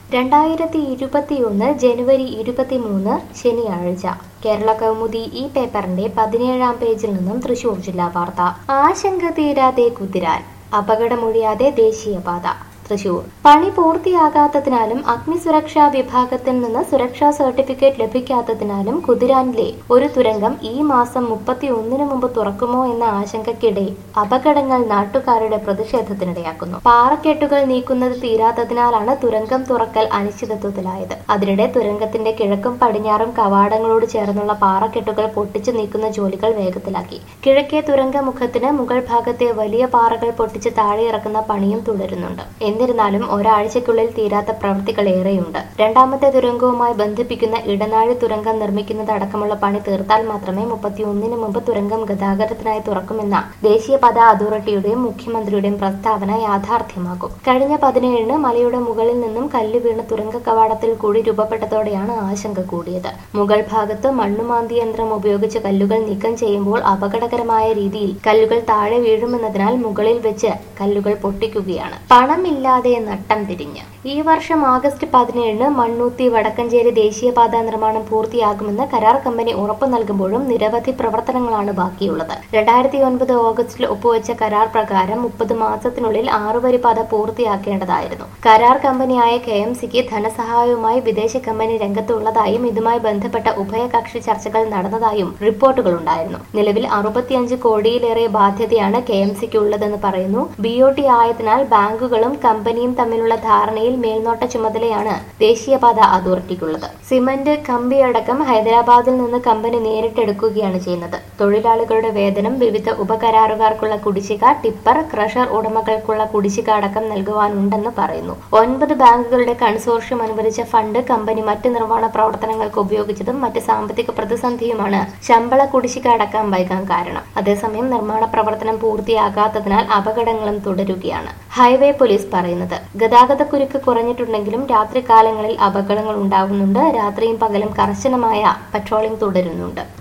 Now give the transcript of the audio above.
രണ്ടായിരത്തി ഇരുപത്തിയൊന്ന് ജനുവരി ഇരുപത്തിമൂന്ന് ശനിയാഴ്ച കേരള കൗമുദി ഈ പേപ്പറിന്റെ പതിനേഴാം പേജിൽ നിന്നും തൃശൂർ ജില്ലാ വാർത്ത ആശങ്ക തീരാതെ കുതിരാൻ അപകടമൊഴിയാതെ ദേശീയപാത തൃശൂർ പണി പൂർത്തിയാകാത്തതിനാലും അഗ്നിസുരക്ഷാ വിഭാഗത്തിൽ നിന്ന് സുരക്ഷാ സർട്ടിഫിക്കറ്റ് ലഭിക്കാത്തതിനാലും കുതിരാനിലെ ഒരു തുരങ്കം ഈ മാസം മുപ്പത്തി ഒന്നിന് മുമ്പ് തുറക്കുമോ എന്ന ആശങ്കയ്ക്കിടെ അപകടങ്ങൾ നാട്ടുകാരുടെ പ്രതിഷേധത്തിനിടയാക്കുന്നു പാറക്കെട്ടുകൾ നീക്കുന്നത് തീരാത്തതിനാലാണ് തുരങ്കം തുറക്കൽ അനിശ്ചിതത്വത്തിലായത് അതിനിടെ തുരങ്കത്തിന്റെ കിഴക്കും പടിഞ്ഞാറും കവാടങ്ങളോട് ചേർന്നുള്ള പാറക്കെട്ടുകൾ പൊട്ടിച്ചു നീക്കുന്ന ജോലികൾ വേഗത്തിലാക്കി കിഴക്കേ തുരങ്കമുഖത്തിന് മുകൾ ഭാഗത്തെ വലിയ പാറകൾ പൊട്ടിച്ച് താഴെ ഇറക്കുന്ന പണിയും തുടരുന്നുണ്ട് എന്നിരുന്നാലും ഒരാഴ്ചയ്ക്കുള്ളിൽ തീരാത്ത പ്രവൃത്തികൾ ഏറെയുണ്ട് രണ്ടാമത്തെ തുരങ്കവുമായി ബന്ധിപ്പിക്കുന്ന ഇടനാഴി തുരങ്കം നിർമ്മിക്കുന്നത് അടക്കമുള്ള പണി തീർത്താൽ മാത്രമേ മുപ്പത്തിയൊന്നിന് മുമ്പ് തുരങ്കം ഗതാഗതത്തിനായി തുറക്കുമെന്ന ദേശീയപാത അതോറിറ്റിയുടെയും മുഖ്യമന്ത്രിയുടെയും പ്രസ്താവന യാഥാർത്ഥ്യമാകും കഴിഞ്ഞ പതിനേഴിന് മലയുടെ മുകളിൽ നിന്നും കല്ല് വീണ് തുരങ്ക കവാടത്തിൽ കൂടി രൂപപ്പെട്ടതോടെയാണ് ആശങ്ക കൂടിയത് മുകൾ ഭാഗത്ത് മണ്ണുമാന്തി യന്ത്രം ഉപയോഗിച്ച് കല്ലുകൾ നീക്കം ചെയ്യുമ്പോൾ അപകടകരമായ രീതിയിൽ കല്ലുകൾ താഴെ വീഴുമെന്നതിനാൽ മുകളിൽ വെച്ച് കല്ലുകൾ പൊട്ടിക്കുകയാണ് പണമില്ലാതെ നട്ടം തിരിഞ്ഞ് ഈ വർഷം ആഗസ്റ്റ് പതിനേഴിന് മണ്ണൂത്തി വടക്കഞ്ചേരി ദേശീയപാത നിർമ്മാണം പൂർത്തിയാകുമെന്ന് കരാർ കമ്പനി ഉറപ്പു നൽകുമ്പോഴും നിരവധി പ്രവർത്തനങ്ങളാണ് ബാക്കിയുള്ളത് രണ്ടായിരത്തി ഒൻപത് ഓഗസ്റ്റിൽ ഒപ്പുവെച്ച കരാർ പ്രകാരം മുപ്പത് മാസത്തിനുള്ളിൽ ആറുവരി പാത പൂർത്തിയാക്കേണ്ടതായിരുന്നു കരാർ കമ്പനിയായ കെ എം സിക്ക് ധനസഹായവുമായി വിദേശ കമ്പനി രംഗത്തുള്ളതായും ഇതുമായി ബന്ധപ്പെട്ട ഉഭയകക്ഷി ചർച്ചകൾ നടന്നതായും റിപ്പോർട്ടുകൾ ഉണ്ടായിരുന്നു നിലവിൽ അറുപത്തിയഞ്ച് കോടിയിലേറെ ബാധ്യതയാണ് കെ എം സിക്ക് ഉള്ളതെന്ന് പറയുന്നു ബി ഒ ടി ആയതിനാൽ ബാങ്കുകളും കമ്പനിയും തമ്മിലുള്ള ധാരണയിൽ മേൽനോട്ട ചുമതലയാണ് ദേശീയപാത അതോറിറ്റിക്കുള്ളത് സിമന്റ് കമ്പിയടക്കം ഹൈദരാബാദിൽ നിന്ന് കമ്പനി നേരിട്ടെടുക്കുകയാണ് ചെയ്യുന്നത് തൊഴിലാളികളുടെ വേതനം വിവിധ ഉപകരാറുകാർക്കുള്ള കുടിശ്ശിക ടിപ്പർ ക്രഷർ ഉടമകൾക്കുള്ള കുടിശ്ശിക അടക്കം നൽകുവാനുണ്ടെന്ന് പറയുന്നു ഒൻപത് ബാങ്കുകളുടെ കൺസോർഷ്യം അനുവദിച്ച ഫണ്ട് കമ്പനി മറ്റ് നിർമ്മാണ പ്രവർത്തനങ്ങൾക്ക് ഉപയോഗിച്ചതും മറ്റ് സാമ്പത്തിക പ്രതിസന്ധിയുമാണ് ശമ്പള കുടിശ്ശിക അടക്കം വൈകാൻ കാരണം അതേസമയം നിർമ്മാണ പ്രവർത്തനം പൂർത്തിയാകാത്തതിനാൽ അപകടങ്ങളും തുടരുകയാണ് ഹൈവേ പോലീസ് പറയുന്നത് ഗതാഗതക്കുരുക്ക് കുറഞ്ഞിട്ടുണ്ടെങ്കിലും രാത്രികാലങ്ങളിൽ അപകടങ്ങൾ ഉണ്ടാകുന്നുണ്ട് രാത്രിയും പകലും കർശനമായ പട്രോളിംഗ് തുടരുന്നുണ്ട്